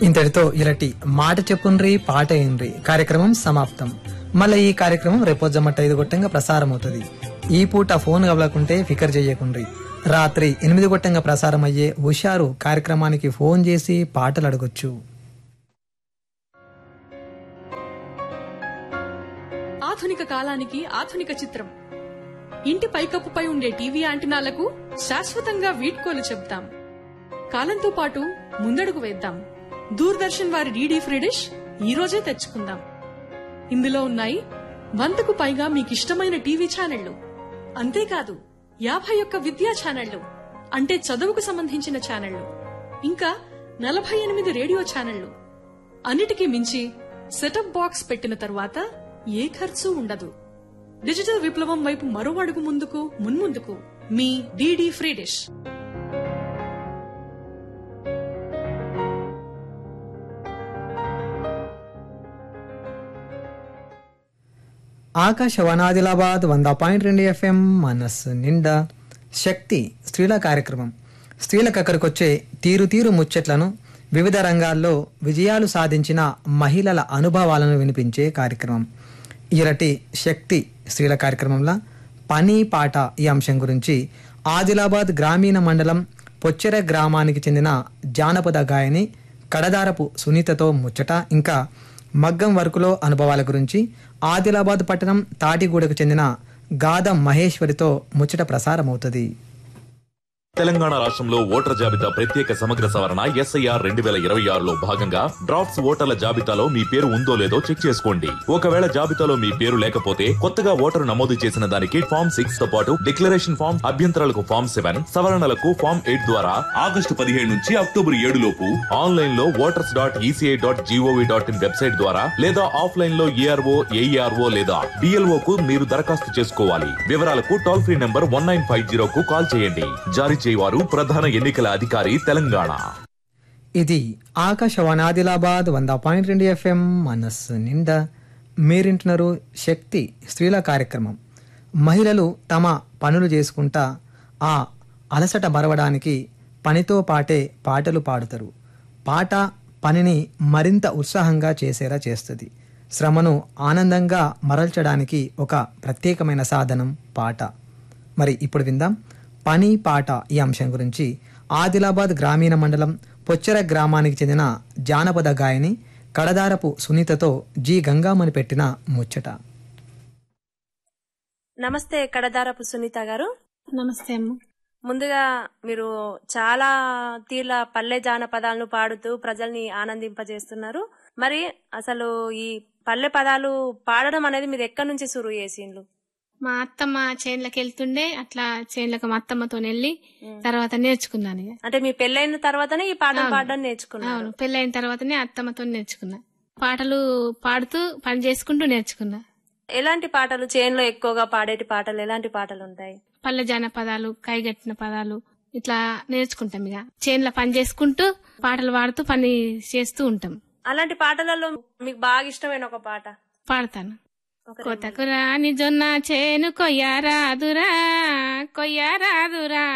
ఇంతటితో ఇలాంటి మాట చెప్పుండ్రి పాట ఏండ్రి కార్యక్రమం సమాప్తం మళ్ళీ ఈ కార్యక్రమం రేపొజ్జమట్ట ఐదు గొట్టంగా ప్రసారం అవుతుంది ఈ పూట ఫోన్ గవలకుంటే ఫికర్ చేయకుండ్రి రాత్రి ఎనిమిది గొట్టంగా ప్రసారం అయ్యే హుషారు కార్యక్రమానికి ఫోన్ చేసి పాటలు అడగొచ్చు ఆధునిక కాలానికి ఆధునిక చిత్రం ఇంటి పైకప్పుపై ఉండే టీవీ యాంటినాలకు శాశ్వతంగా వీడ్కోలు చెప్తాం కాలంతో పాటు ముందడుగు వేద్దాం దూరదర్శన్ వారి డీడీ ఫ్రీ డిష్ ఈ రోజే తెచ్చుకుందాం ఇందులో ఉన్నాయి వందకు పైగా మీకిష్టమైన టీవీ ఛానళ్లు అంతేకాదు యాభై ఒక్క విద్యా ఛానళ్లు అంటే చదువుకు సంబంధించిన ఛానళ్లు ఇంకా నలభై ఎనిమిది రేడియో ఛానళ్లు అన్నిటికీ మించి సెటప్ బాక్స్ పెట్టిన తరువాత ఏ ఖర్చు ఉండదు డిజిటల్ విప్లవం వైపు మరో అడుగు ముందుకు మున్ముందుకు మీ DD free dish Akashvani Adilabad వంద పాయింట్ రెండు ఎఫ్ఎం మనస్సు నిండా శక్తి స్త్రీల కార్యక్రమం స్త్రీలకు అక్కడికొచ్చే తీరు తీరు ముచ్చట్లను వివిధ రంగాల్లో విజయాలు సాధించిన మహిళల అనుభవాలను వినిపించే కార్యక్రమం ఇరటి శక్తి స్త్రీల కార్యక్రమంలో పని పాట ఈ అంశం గురించి ఆదిలాబాద్ గ్రామీణ మండలం పొచ్చెర గ్రామానికి చెందిన జానపద గాయని కడదారపు సునీతతో ముచ్చట ఇంకా మగ్గం వర్కులో అనుభవాల గురించి ఆదిలాబాద్ పట్టణం తాటిగూడకు చెందిన గాదం మహేశ్వరితో ముచ్చట ప్రసారమవుతుంది తెలంగాణ రాష్ట్రంలో ఓటర్ జాబితా ప్రత్యేక సమగ్ర సవరణ ఎస్ఐఆర్ రెండు వేల ఇరవై ఆరులో భాగంగా డ్రాఫ్ట్స్ ఓటర్ల జాబితాలో మీ పేరు ఉందో లేదో చెక్ చేసుకోండి ఒకవేళ జాబితాలో మీ పేరు లేకపోతే కొత్తగా ఓటరు నమోదు చేసిన దానికి ఫామ్ సిక్స్ తో పాటు డిక్లరేషన్ ఫామ్ అభ్యంతరాలకు ఫామ్ సెవెన్ సవరణలకు ఫామ్ ఎయిట్ ద్వారా ఆగస్టు పదిహేడు నుంచి అక్టోబర్ ఏడు లోపు ఆన్లైన్ లో voters dot ECI dot gov dot in website ద్వారా లేదా ఆఫ్లైన్ లో ఏఆర్ఓ ఏఈఆర్ఓ లేదా డిఎల్ఓ కు మీరు దరఖాస్తు చేసుకోవాలి వివరాలకు toll free number one nine five zero కు కాల్ చేయండి జారీ చేయవారు ప్రధాన ఎన్నికల అధికారి తెలంగాణ ఇది ఆకాశవాణి ఆదిలాబాద్ వంద పాయింట్ రెండు ఎఫ్ఎం మనస్సు నిండా మీరింటున్నారు శక్తి స్త్రీల కార్యక్రమం మహిళలు తమ పనులు చేసుకుంటా ఆ అలసట మరవడానికి పనితో పాటే పాటలు పాడుతారు పాట పనిని మరింత ఉత్సాహంగా చేసేలా చేస్తుంది శ్రమను ఆనందంగా మరల్చడానికి ఒక ప్రత్యేకమైన సాధనం పాట మరి ఇప్పుడు విందాం పని పాట ఈ అంశం గురించి ఆదిలాబాద్ గ్రామీణ మండలం పొచ్చెర గ్రామానికి చెందిన జానపద గాయని కడదారపు సునీతతో జి గంగామని పెట్టిన ముచ్చట నమస్తే కడదారపు సునీత గారు నమస్తే అమ్మ ముందుగా మీరు చాలా తీర్ల పల్లె జానపదాలను పాడుతూ ప్రజల్ని ఆనందింపజేస్తున్నారు మరి అసలు ఈ పల్లె పదాలు పాడడం అనేది మీరు ఎక్కడి నుంచి సురువు చేసిండ్లు మా అత్తమ్మ చేన్లకు వెళ్తుండే అట్లా చేన్లకు మా అత్తమ్మతో వెళ్ళి తర్వాత నేర్చుకున్నాను ఇక అంటే మీ పెళ్ళైన తర్వాతనే ఈ పాటలు పాడడం నేర్చుకున్నారు అవును పెళ్ళైన తర్వాతనే అత్తమ్మతో నేర్చుకున్నా పాటలు పాడుతూ పని చేసుకుంటూ నేర్చుకున్నా ఎలాంటి పాటలు చేన్లో ఎక్కువగా పాడేటి పాటలు ఎలాంటి పాటలు ఉంటాయి పల్లె జానపదాలు కైగట్టిన పదాలు ఇట్లా నేర్చుకుంటాం ఇక చేన్ల పని చేసుకుంటూ పాటలు పాడుతూ పని చేస్తూ ఉంటాం అలాంటి పాటలలో మీకు బాగా ఇష్టమైన ఒక పాట పాడతాను ఒక కోతకు రాని జొన్న చేను కొయ్యారాదురా కొయ్యారాదురా